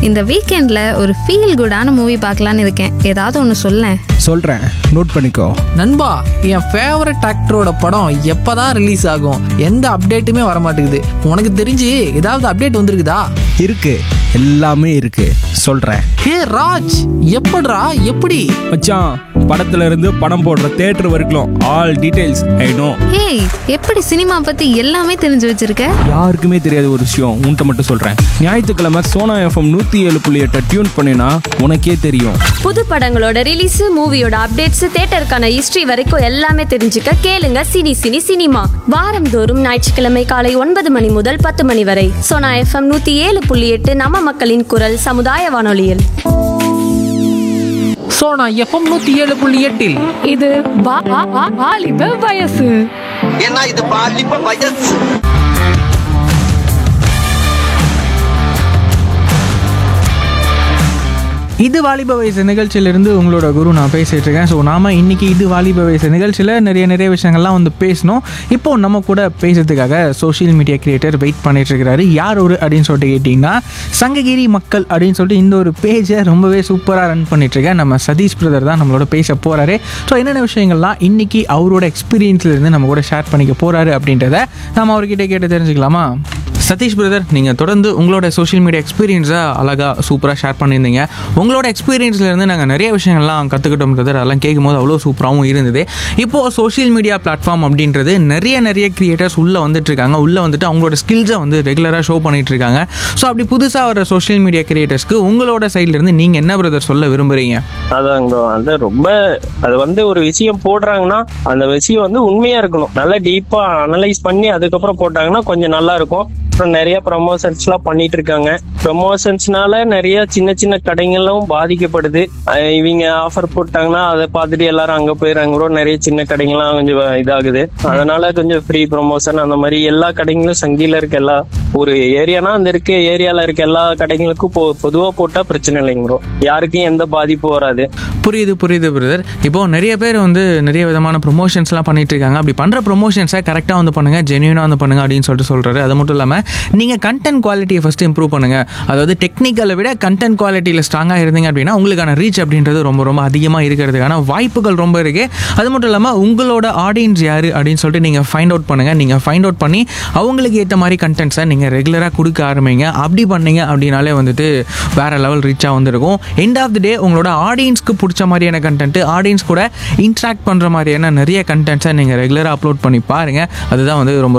இந்த வீக்கெண்டில் ஒரு ஃபீல் குடான மூவி பார்க்கலான்னு இருக்கேன் ஏதாவது ஒன்று சொல்லேன் சொல்கிறேன் நோட் பண்ணிக்கோ நண்பா என் ஃபேவரட் ஆக்டரோட படம் எப்பதான் ரிலீஸ் ஆகும் எந்த அப்டேட்டுமே வர மாட்டேங்குது உனக்கு தெரிஞ்சு ஏதாவது அப்டேட் வந்திருக்குதா இருக்கு எல்லாமே இருக்கு சொல்கிறேன் ஹே ராஜ் எப்படிடா எப்படி மச்சான் படத்துல இருந்து படம் போடுற தேட்டர் வரைக்கும் ஆல் டீடைல்ஸ் ஐ நோ ஏய் எப்படி சினிமா பற்றி எல்லாமே தெரிஞ்சு வச்சிருக்க யாருக்குமே தெரியாத ஒரு விஷயம் உன்கிட்ட மட்டும் சொல்கிறேன் ஞாயிற்றுக்கிழமை சோனா எஃப்எம் நூற்றி ஏழு புள்ளி எட்டை டியூன் பண்ணினா உனக்கே தெரியும் புது படங்களோட ரிலீஸ் மூவியோட அப்டேட்ஸ் தியேட்டருக்கான ஹிஸ்டரி வரைக்கும் எல்லாமே தெரிஞ்சுக்க கேளுங்க சினி சினி சினிமா வாரந்தோறும் ஞாயிற்றுக்கிழமை காலை ஒன்பது மணி முதல் பத்து மணி வரை சோனா எஃப்எம் நூத்தி ஏழு புள்ளி எட்டு நம்ம மக்களின் குரல் சமுதாய வானொலியில் சோனா எஃப்எம் நூத்தி ஏழு புள்ளி எட்டில் இது வா- வா- வா- வாலிப வயசு ஏன்னா இது பாலிப்ப வயசு இது வாலிப வயசு நிகழ்ச்சியிலிருந்து உங்களோட குரு நான் பேசிட்டு இருக்கேன் ஸோ நாம இன்னைக்கு இது வாலிப வயசு நிகழ்ச்சியில் நிறைய நிறைய விஷயங்கள்லாம் வந்து பேசணும் இப்போ நம்ம கூட பேசுறதுக்காக சோஷியல் மீடியா கிரியேட்டர் வெயிட் பண்ணிட்டு இருக்கிறாரு யார் ஒரு அப்படின்னு சொல்லிட்டு கேட்டிங்கன்னா சங்ககிரி மக்கள் அப்படின்னு சொல்லிட்டு இந்த ஒரு பேஜை ரொம்பவே சூப்பராக ரன் பண்ணிட்டு இருக்கேன் நம்ம சதீஷ் பிரதர் தான் நம்மளோட பேச போறாரு ஸோ என்னென்ன விஷயங்கள்லாம் இன்னைக்கு அவரோட எக்ஸ்பீரியன்ஸ்ல இருந்து நம்ம கூட ஷேர் பண்ணிக்க போறாரு அப்படின்றத நம்ம அவர்கிட்ட கேட்டு தெரிஞ்சுக்கலாமா சதீஷ் பிரதர் நீங்கள் தொடர்ந்து உங்களோட சோஷியல் மீடியா எக்ஸ்பீரியன்ஸை அழகாக சூப்பராக ஷேர் பண்ணியிருந்தீங்க உங்களோட எக்ஸ்பீரியன்ஸ்லேருந்து நாங்கள் நிறைய விஷயங்கள்லாம் கற்றுக்கிட்டோம் பிரதர் அதெல்லாம் கேட்கும்போது அவ்வளோ சூப்பராகவும் இருந்தது இப்போது சோஷியல் மீடியா பிளாட்ஃபார்ம் அப்படின்றது நிறைய நிறைய கிரியேட்டர்ஸ் உள்ளே வந்துட்டு இருக்காங்க உள்ளே வந்துட்டு அவங்களோட ஸ்கில்ஸை வந்து ரெகுலராக ஷோ பண்ணிட்டு இருக்காங்க ஸோ அப்படி புதுசாக வர சோஷியல் மீடியா கிரியேட்டர்ஸ்க்கு உங்களோட சைட்லேருந்து நீங்கள் என்ன பிரதர் சொல்ல விரும்புகிறீங்க அதாங்க அது ரொம்ப அது வந்து ஒரு விஷயம் போடுறாங்கன்னா அந்த விஷயம் வந்து உண்மையா இருக்கணும் நல்லா டீப்பா அனலைஸ் பண்ணி அதுக்கப்புறம் போட்டாங்கன்னா கொஞ்சம் நல்லா இருக்கும் அப்புறம் நிறைய ப்ரமோஷன்ஸ் எல்லாம் பண்ணிட்டு இருக்காங்க ப்ரமோஷன்ஸ்னால நிறைய சின்ன சின்ன கடைகளும் பாதிக்கப்படுது அஹ் இவங்க ஆஃபர் போட்டாங்கன்னா அதை பார்த்துட்டு எல்லாரும் அங்க போயிடுறாங்க கூட நிறைய சின்ன கடைங்கெல்லாம் கொஞ்சம் இதாகுது அதனால கொஞ்சம் ஃப்ரீ ப்ரமோஷன் அந்த மாதிரி எல்லா கடைங்களும் சங்கில இருக்க எல்லா ஒரு ஏரியானா அந்த இருக்க ஏரியால இருக்க எல்லா கடைகளுக்கும் பொ- பொதுவா போட்டா பிரச்சனை இல்லைங்க bro. யாருக்கும் எந்த பாதிப்பும் வராது புரியுது புரியுது பிரதர் இப்போ நிறைய பேர் வந்து நிறைய விதமான ப்ரொமோஷன்ஸ்லாம் பண்ணிட்டு இருக்காங்க அப்படி பண்ணுற ப்ரொமோஷன்ஸை கரெக்டாக வந்து பண்ணுங்க ஜென்யூனாக வந்து பண்ணுங்க அப்படின்னு சொல்லிட்டு சொல்றாரு அது மட்டும் இல்லாமல் நீங்கள் கண்டென்ட் குவாலிட்டியை ஃபஸ்ட்டு இம்ப்ரூவ் பண்ணுங்க அதாவது டெக்னிக்கலை விட கண்டென்ட் குவாலிட்டியில் ஸ்ட்ராங்காக இருந்தீங்க அப்படின்னா உங்களுக்கான ரீச் அப்படின்றது ரொம்ப ரொம்ப அதிகமாக இருக்கிறதுக்கான வாய்ப்புகள் ரொம்ப இருக்கு அது மட்டும் இல்லாமல் உங்களோட ஆடியன்ஸ் யார் அப்படின்னு சொல்லிட்டு நீங்கள் ஃபைண்ட் அவுட் பண்ணுங்க நீங்கள் ஃபைண்ட் அவுட் பண்ணி அவங்களுக்கு ஏற்ற மாதிரி கண்டென்ட்ஸை நீங்கள் ரெகுலராக கொடுக்க ஆரம்பிங்க அப்படி பண்ணீங்க அப்படின்னாலே வந்துட்டு வேற லெவல் ரீச்சாக வந்திருக்கும் எண்ட் ஆஃப் தி டே உங்களோட ஆடியன்ஸ்க்கு பிடிச்ச மாதிரியான கண்டென்ட் ஆடியன்ஸ் கூட இன்ட்ராக்ட் பண்ணுற மாதிரியான நிறைய கண்டென்ட்ஸை நீங்கள் ரெகுலராக அப்லோட் பண்ணி பாருங்க அதுதான் வந்து ரொம்ப